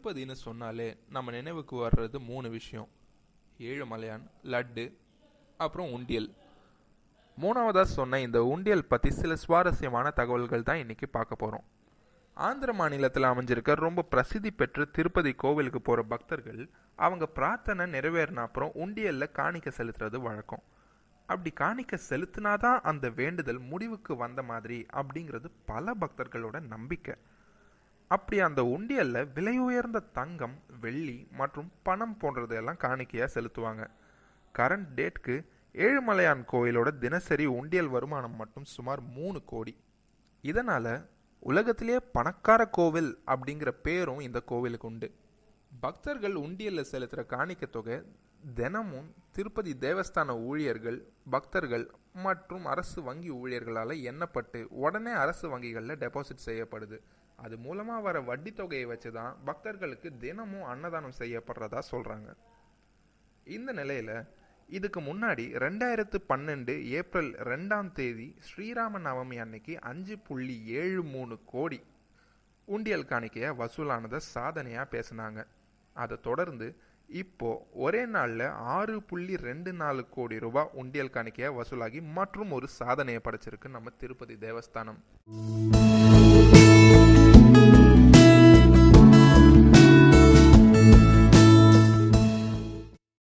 திருப்பதின்னு சொன்னாலே நம்ம நினைவுக்கு வர்றது மூணு விஷயம் ஏழுமலையான் லட்டு அப்புறம் உண்டியல் மூணாவதாக சொன்ன இந்த உண்டியல் பற்றி சில சுவாரஸ்யமான தகவல்கள் தான் இன்னைக்கு பார்க்க போகிறோம் ஆந்திர மாநிலத்தில் அமைஞ்சிருக்க ரொம்ப பிரசித்தி பெற்ற திருப்பதி கோவிலுக்கு போகிற பக்தர்கள் அவங்க பிரார்த்தனை நிறைவேறின அப்புறம் உண்டியலில் காணிக்க செலுத்துறது வழக்கம் அப்படி காணிக்க செலுத்தினாதான் அந்த வேண்டுதல் முடிவுக்கு வந்த மாதிரி அப்படிங்கிறது பல பக்தர்களோட நம்பிக்கை அப்படி அந்த உண்டியல்ல விலை உயர்ந்த தங்கம் வெள்ளி மற்றும் பணம் போன்றதையெல்லாம் காணிக்கையா செலுத்துவாங்க கரண்ட் டேட்க்கு ஏழுமலையான் கோயிலோட தினசரி உண்டியல் வருமானம் மட்டும் சுமார் மூணு கோடி இதனால உலகத்திலேயே பணக்கார கோவில் அப்படிங்கிற பேரும் இந்த கோவிலுக்கு உண்டு பக்தர்கள் உண்டியல்ல செலுத்துற காணிக்கை தொகை தினமும் திருப்பதி தேவஸ்தான ஊழியர்கள் பக்தர்கள் மற்றும் அரசு வங்கி ஊழியர்களால் எண்ணப்பட்டு உடனே அரசு வங்கிகளில் டெபாசிட் செய்யப்படுது அது மூலமா வர வட்டி தொகையை வச்சு தான் பக்தர்களுக்கு தினமும் அன்னதானம் செய்யப்படுறதா சொல்றாங்க இந்த நிலையில இதுக்கு முன்னாடி ரெண்டாயிரத்து பன்னெண்டு ஏப்ரல் ரெண்டாம் தேதி ஸ்ரீராம நவமி அன்னைக்கு அஞ்சு புள்ளி ஏழு மூணு கோடி உண்டியல் காணிக்கைய வசூலானதை சாதனையா பேசினாங்க அதை தொடர்ந்து இப்போ ஒரே நாள்ல ஆறு புள்ளி ரெண்டு நாலு கோடி ரூபாய் உண்டியல் காணிக்கையா வசூலாகி மற்றும் ஒரு சாதனையை படைச்சிருக்கு நம்ம திருப்பதி தேவஸ்தானம்